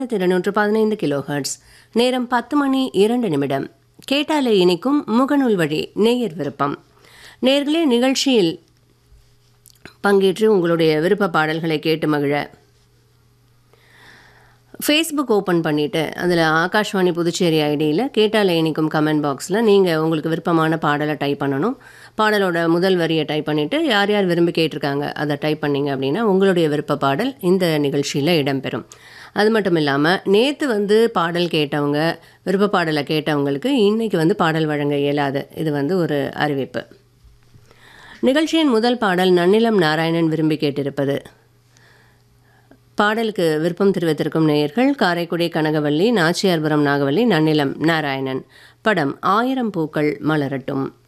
இருநூற்று பதினைந்து கிலோஹெர்ட்ஸ் நேரம் பத்து மணி இரண்டு நிமிடம் கேட்டாலே இனிக்கும் முகநூல் வழி நேயர் விருப்பம் நேர்களே நிகழ்ச்சியில் பங்கேற்று உங்களுடைய விருப்ப பாடல்களை கேட்டு மகிழ ஃபேஸ்புக் ஓப்பன் பண்ணிவிட்டு அதில் ஆகாஷ்வாணி புதுச்சேரி ஐடியில் கேட்டாலே இனிக்கும் கமெண்ட் பாக்ஸில் நீங்கள் உங்களுக்கு விருப்பமான பாடலை டைப் பண்ணணும் பாடலோட முதல் வரியை டைப் பண்ணிவிட்டு யார் யார் விரும்பி கேட்டிருக்காங்க அதை டைப் பண்ணீங்க அப்படின்னா உங்களுடைய விருப்ப பாடல் இந்த நிகழ்ச்சியில் இடம்பெறும் அது மட்டும் இல்லாமல் நேற்று வந்து பாடல் கேட்டவங்க விருப்ப பாடலை கேட்டவங்களுக்கு இன்றைக்கி வந்து பாடல் வழங்க இயலாது இது வந்து ஒரு அறிவிப்பு நிகழ்ச்சியின் முதல் பாடல் நன்னிலம் நாராயணன் விரும்பி கேட்டிருப்பது பாடலுக்கு விருப்பம் தெரிவித்திருக்கும் நேயர்கள் காரைக்குடி கனகவல்லி நாச்சியார்புரம் நாகவல்லி நன்னிலம் நாராயணன் படம் ஆயிரம் பூக்கள் மலரட்டும்